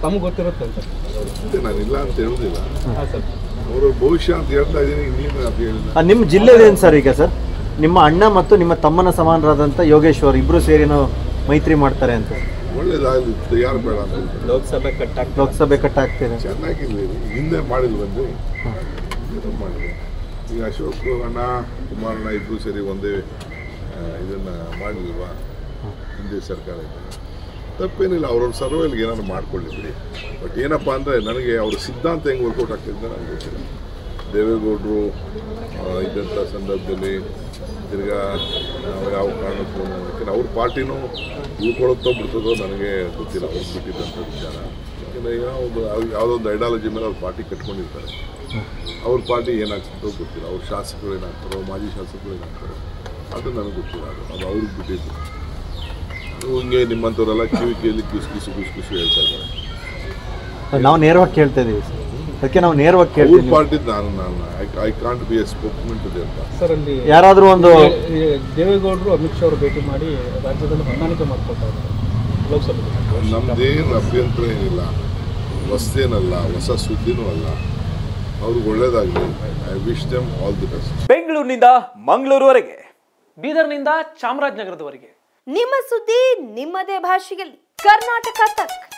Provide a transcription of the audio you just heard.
ತಮ್ಗೆ ಗೊತ್ತಿರುತ್ತೆ ಅಂತ ಅದೇ ನಾನು ಇಲ್ಲ ಅಂತ ಹೇಳುದಿಲ್ಲ ಹಾಂ ಸರ್ ಅವರ ಭವಿಷ್ಯ ಅಂತ ಹೇಳ್ತಾ ಇದ್ದೀನಿ ಇನ್ನೇನು ಅಂತ ಹೇಳಿಲ್ಲ ಆ, ನಿಮ್ಮ ಜಿಲ್ಲೆದೇನು ಸರ್ ಈಗ ಸರ್ ನಿಮ್ಮ ಅಣ್ಣ ಮತ್ತು ನಿಮ್ಮ ತಮ್ಮನ ಸಮಾನರಾದಂಥ ಯೋಗೇಶ್ವರ್ ಇಬ್ಬರು ಸೇರಿನೋ ಮೈತ್ರಿ ಮಾಡ್ತಾರೆ ಅಂತ ಒಳ್ಳೇದಾಗಲಿ ಯಾರು ಬೇಡ ಅಂತ ಹೇಳ್ತಾರೆ. ಲೋಕಸಭೆ ಕಟ್ಟಾಕ್ ಲೋಕಸಭೆ ಕಟ್ಟಾಗ್ತಿದೆ ಚೆನ್ನಾಗಿರ್ಲಿ ಹಿಂದೆ ಮಾಡಿಲ್ವಂದ್ರೆ ಏನೋ ಮಾಡಿದೆ ಈಗ ಅಶೋಕ್ ಅಣ್ಣ ಕುಮಾರಣ್ಣ ಇಬ್ಬರು ಸೇರಿ ಒಂದೇ ಆ, ಇದನ್ನ ಮಾಡಲಿಲ್ವಾ ಹಿಂದೆ ಸರ್ಕಾರ ಇದ್ದಾಗ ತಪ್ಪೇನಿಲ್ಲ ಅವ್ರವ್ರ ಸರ್ವೈಲ್ಗೆ ಏನಾದ್ರು ಮಾಡ್ಕೊಳ್ಳಿದ್ರಿ ಬಟ್ ಏನಪ್ಪ ಅಂದರೆ ನನಗೆ ಅವ್ರ ಸಿದ್ಧಾಂತ ಹೆಂಗೆ ವರ್ಕೌಟ್ ಆಗ್ತಿದೆ ಅಂತ ನನಗೆ ಗೊತ್ತಿಲ್ಲ ದೇವೇಗೌಡರು ಆ, ಇದ್ದಂಥ ಸಂದರ್ಭದಲ್ಲಿ ತಿರ್ಗಾ ನಾವು ಯಾವ ಕಾರಣಕ್ಕೂ ಯಾಕಂದ್ರೆ ಅವ್ರ ಪಾರ್ಟಿನೂ ಉಳ್ಕೊಳುತ್ತೋ ಬಿಡ್ತದೋ ನನಗೆ ಗೊತ್ತಿಲ್ಲ ಅವ್ರು ಬಿಟ್ಟಿದ್ದಂಥ ವಿಚಾರ ಯಾಕಂದರೆ ಈಗ ಒಂದು ಅವ್ರು ಯಾವುದೋ ಒಂದು ಐಡಾಲಜಿ ಮೇಲೆ ಅವ್ರ ಪಾರ್ಟಿ ಕಟ್ಕೊಂಡಿರ್ತಾರೆ ಅವ್ರ ಪಾರ್ಟಿ ಏನಾಗ್ತದೋ ಗೊತ್ತಿಲ್ಲ ಅವ್ರ ಶಾಸಕರು ಏನಾಗ್ತಾರೋ ಮಾಜಿ ಶಾಸಕರು ಏನಾಗ್ತಾರೋ ಅದು ನನಗೆ ಗೊತ್ತಿಲ್ಲ ಅದು ಅದು ಅವ್ರಿಗೆ ಬಿಟ್ಟಿದ್ದು ಅದು ಹಿಂಗೆ ನಿಮ್ಮಂಥವರೆಲ್ಲ ಕಿವಿ ಕೇಳಿ ಕಿಸು ಕಿಸು ಕಿಸು ಕಿಸು ಹೇಳ್ತಾ ಇದ್ದಾರೆ ನಾವು ನೇರವಾಗಿ ಕೇಳ್ತಾ ಇದೀವಿ ಸರ್ ಅದಕ್ಕೆ ನಾವು ನೇರವಾಗಿ ಅವ್ರ ಕೇಳ್ತೀವಿ ಪಾರ್ಟಿ ನಾನು ನಾನು I can't be a spokesman to ಅಂತ ಸರ್ ಅಲ್ಲಿ ಯಾರಾದರೂ ಒಂದು ಈ ದೇವೇಗೌಡರು ಅಮಿತ್ ಶಾ ಅವರು ಭೇಟಿ ಮಾಡಿ ರಾಜ್ಯದಲ್ಲಿ ಹೊಂದಾಣಿಕೆ ಮಾಡ್ಕೊಳ್ತಾ ಇದ್ದಾರೆ ಲೋಕಸಭೆ ನಮ್ದೇನು ಅಭ್ಯಂತರ ಏನಿಲ್ಲ ಹೊಸದೇನಲ್ಲ ಹೊಸ ಸುದ್ದಿನೂ ಅಲ್ಲ ಅವ್ರಿಗೆ ಒಳ್ಳೇದಾಗಲಿ I wish them all the best ಬೆಂಗಳೂರಿನಿಂದ ಮಂಗಳೂರುವರೆಗೆ ಬೀದರ್ನಿಂದ ಚಾಮರಾಜನಗರದವರೆಗೆ ನಿಮ್ಮ ಸುದ್ದಿ ನಿಮ್ಮದೇ ಭಾಷೆಯಲ್ಲಿ ಕರ್ನಾಟಕ ತಕ್